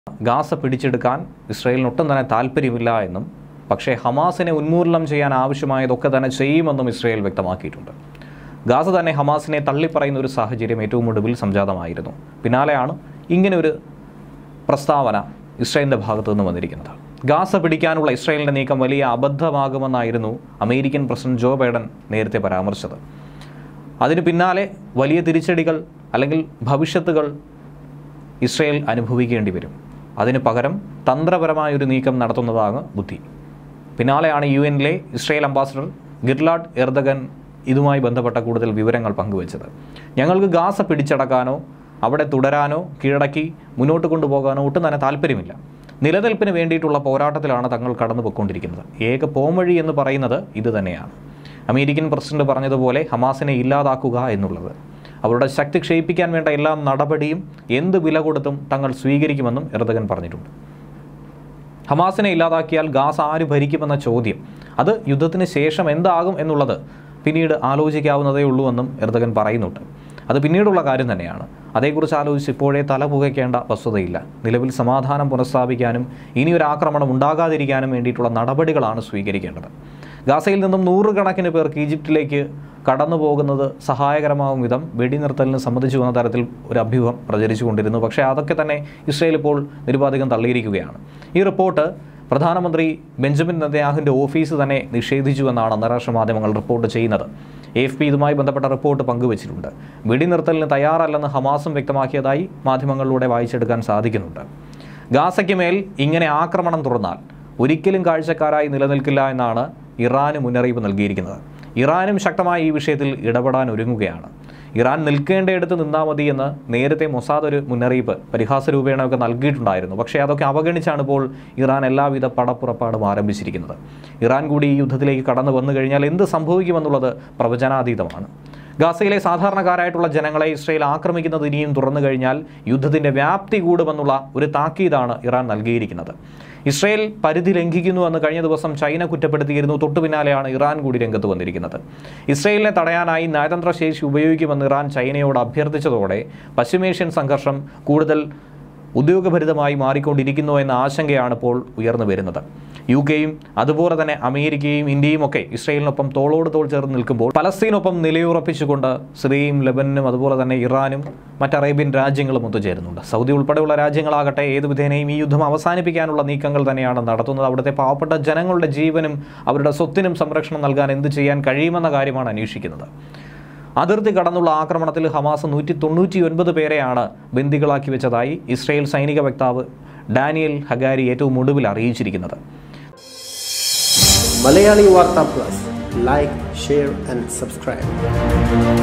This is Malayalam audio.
ഗാസ പിടിച്ചെടുക്കാൻ ഇസ്രയേലിന് ഒട്ടും തന്നെ താല്പര്യമില്ല എന്നും പക്ഷേ ഹമാസിനെ ഉന്മൂലനം ചെയ്യാൻ ആവശ്യമായതൊക്കെ തന്നെ ചെയ്യുമെന്നും ഇസ്രയേൽ വ്യക്തമാക്കിയിട്ടുണ്ട് ഗാസ തന്നെ ഹമാസിനെ തള്ളിപ്പറയുന്ന ഒരു സാഹചര്യം ഏറ്റവും ഒടുവിൽ സംജാതമായിരുന്നു പിന്നാലെയാണ് ഇങ്ങനെ ഒരു പ്രസ്താവന ഇസ്രായേലിൻ്റെ ഭാഗത്തു നിന്ന് വന്നിരിക്കുന്നത് ഗാസ പിടിക്കാനുള്ള ഇസ്രായേലിൻ്റെ നീക്കം വലിയ അബദ്ധമാകുമെന്നായിരുന്നു അമേരിക്കൻ പ്രസിഡന്റ് ജോ ബൈഡൻ നേരത്തെ പരാമർശിച്ചത് അതിന് പിന്നാലെ വലിയ തിരിച്ചടികൾ അല്ലെങ്കിൽ ഭവിഷ്യത്തുകൾ ഇസ്രയേൽ അനുഭവിക്കേണ്ടി വരും അതിന് പകരം തന്ത്രപരമായ ഒരു നീക്കം നടത്തുന്നതാണ് ബുദ്ധി പിന്നാലെയാണ് യു എനിലെ ഇസ്രയേൽ അംബാസഡർ ഗിർലാഡ് എർദഗൻ ഇതുമായി ബന്ധപ്പെട്ട കൂടുതൽ വിവരങ്ങൾ പങ്കുവച്ചത് ഞങ്ങൾക്ക് ഗാസ പിടിച്ചടക്കാനോ അവിടെ തുടരാനോ കീഴടക്കി മുന്നോട്ട് കൊണ്ടുപോകാനോ ഒട്ടും തന്നെ താല്പര്യമില്ല നിലനിൽപ്പിന് വേണ്ടിയിട്ടുള്ള പോരാട്ടത്തിലാണ് തങ്ങൾ കടന്നു പോയിക്കൊണ്ടിരിക്കുന്നത് ഏക പോംവഴി എന്ന് പറയുന്നത് ഇത് തന്നെയാണ് അമേരിക്കൻ പ്രസിഡന്റ് പറഞ്ഞതുപോലെ ഹമാസിനെ ഇല്ലാതാക്കുക എന്നുള്ളത് അവരുടെ ശക്തി ക്ഷയിപ്പിക്കാൻ വേണ്ട എല്ലാ നടപടിയും എന്ത് വില കൊടുത്തും തങ്ങൾ സ്വീകരിക്കുമെന്നും എർദഗൻ പറഞ്ഞിട്ടുണ്ട് ഹമാസിനെ ഇല്ലാതാക്കിയാൽ ഗാസ് ആര് ഭരിക്കുമെന്ന ചോദ്യം അത് യുദ്ധത്തിന് ശേഷം എന്താകും എന്നുള്ളത് പിന്നീട് ആലോചിക്കാവുന്നതേ ഉള്ളൂ എന്നും എർദഗൻ പറയുന്നുണ്ട് അത് പിന്നീടുള്ള കാര്യം തന്നെയാണ് അതേക്കുറിച്ച് ആലോചിച്ച് ഇപ്പോഴേ തല പുകയ്ക്കേണ്ട വസ്തുതയില്ല നിലവിൽ സമാധാനം പുനഃസ്ഥാപിക്കാനും ഇനിയൊരു ആക്രമണം ഉണ്ടാകാതിരിക്കാനും വേണ്ടിയിട്ടുള്ള നടപടികളാണ് സ്വീകരിക്കേണ്ടത് ഗാസയിൽ നിന്നും നൂറുകണക്കിന് പേർക്ക് ഈജിപ്തിലേക്ക് കടന്നു പോകുന്നത് സഹായകരമാവും വിധം വെടിനിർത്തലിന് സമ്മതിച്ചു എന്ന തരത്തിൽ ഒരു അഭ്യൂഹം പ്രചരിച്ചുകൊണ്ടിരുന്നു പക്ഷേ അതൊക്കെ തന്നെ ഇസ്രയേൽ ഇപ്പോൾ നിരുപാധികം തള്ളിയിരിക്കുകയാണ് ഈ റിപ്പോർട്ട് പ്രധാനമന്ത്രി ബെഞ്ചമിൻ നെതന്യാഹുവിൻ്റെ ഓഫീസ് തന്നെ നിഷേധിച്ചുവെന്നാണ് അന്താരാഷ്ട്ര മാധ്യമങ്ങൾ റിപ്പോർട്ട് ചെയ്യുന്നത് എ എഫ് പി ഇതുമായി ബന്ധപ്പെട്ട റിപ്പോർട്ട് പങ്കുവച്ചിട്ടുണ്ട് വെടിനിർത്തലിന് തയ്യാറല്ലെന്ന് ഹമാസും വ്യക്തമാക്കിയതായി മാധ്യമങ്ങളിലൂടെ വായിച്ചെടുക്കാൻ സാധിക്കുന്നുണ്ട് ഗാസയ്ക്ക് മേൽ ഇങ്ങനെ ആക്രമണം തുറന്നാൽ ഒരിക്കലും കാഴ്ചക്കാരായി നിലനിൽക്കില്ല എന്നാണ് ഇറാന് മുന്നറിയിപ്പ് നൽകിയിരിക്കുന്നത് ഇറാനും ശക്തമായി ഈ വിഷയത്തിൽ ഇടപെടാൻ ഒരുങ്ങുകയാണ് ഇറാൻ നിൽക്കേണ്ടയിടത്ത് നിന്നാൽ മതി എന്ന് നേരത്തെ മൊസാദ് ഒരു മുന്നറിയിപ്പ് പരിഹാസ രൂപേണയൊക്കെ നൽകിയിട്ടുണ്ടായിരുന്നു പക്ഷേ അതൊക്കെ അവഗണിച്ചാണ് ഇപ്പോൾ ഇറാൻ എല്ലാവിധ പടപ്പുറപ്പാടും ആരംഭിച്ചിരിക്കുന്നത് ഇറാൻ കൂടി ഈ യുദ്ധത്തിലേക്ക് കടന്നു വന്നു കഴിഞ്ഞാൽ എന്ത് സംഭവിക്കുമെന്നുള്ളത് പ്രവചനാതീതമാണ് ഗാസയിലെ സാധാരണക്കാരായിട്ടുള്ള ജനങ്ങളെ ഇസ്രയേൽ ആക്രമിക്കുന്നത് ഇനിയും തുറന്നു കഴിഞ്ഞാൽ യുദ്ധത്തിൻ്റെ വ്യാപ്തി കൂടുമെന്നുള്ള ഒരു താക്കീതാണ് ഇറാൻ നൽകിയിരിക്കുന്നത് ഇസ്രയേൽ പരിധി ലംഘിക്കുന്നു എന്ന് കഴിഞ്ഞ ദിവസം ചൈന കുറ്റപ്പെടുത്തിയിരുന്നു തൊട്ടു പിന്നാലെയാണ് ഇറാൻ കൂടി രംഗത്ത് വന്നിരിക്കുന്നത് ഇസ്രയേലിനെ തടയാനായി നയതന്ത്ര ശേഷി ഉപയോഗിക്കുമെന്ന് ഇറാൻ ചൈനയോട് അഭ്യർത്ഥിച്ചതോടെ പശ്ചിമേഷ്യൻ സംഘർഷം കൂടുതൽ ഉദ്യോഗഭരിതമായി മാറിക്കൊണ്ടിരിക്കുന്നു എന്ന ആശങ്കയാണ് ഇപ്പോൾ ഉയർന്നു വരുന്നത് യു കെയും അതുപോലെ തന്നെ അമേരിക്കയും ഇന്ത്യയും ഒക്കെ ഇസ്രയേലിനൊപ്പം തോളോട് തോൾ ചേർന്ന് നിൽക്കുമ്പോൾ പലസ്തീനൊപ്പം നിലയുറപ്പിച്ചുകൊണ്ട് സിറിയയും ലെബനനും അതുപോലെ തന്നെ ഇറാനും മറ്റ് അറേബ്യൻ രാജ്യങ്ങളും ഒത്തുചേരുന്നുണ്ട് സൗദി ഉൾപ്പെടെയുള്ള രാജ്യങ്ങളാകട്ടെ ഏത് വിധേനയും ഈ യുദ്ധം അവസാനിപ്പിക്കാനുള്ള നീക്കങ്ങൾ തന്നെയാണ് നടത്തുന്നത് അവിടുത്തെ പാവപ്പെട്ട ജനങ്ങളുടെ ജീവനും അവരുടെ സ്വത്തിനും സംരക്ഷണം നൽകാൻ എന്ത് ചെയ്യാൻ കഴിയുമെന്ന കാര്യമാണ് അന്വേഷിക്കുന്നത് അതിർത്തി കടന്നുള്ള ആക്രമണത്തിൽ ഹമാസ് നൂറ്റി തൊണ്ണൂറ്റി ഒൻപത് പേരെയാണ് ബന്ദികളാക്കി വെച്ചതായി ഇസ്രയേൽ സൈനിക വക്താവ് ഡാനിയൽ ഹഗാരി ഏറ്റവും ഒടുവിൽ അറിയിച്ചിരിക്കുന്നത് മലയാളി വാർത്താ plus like share and subscribe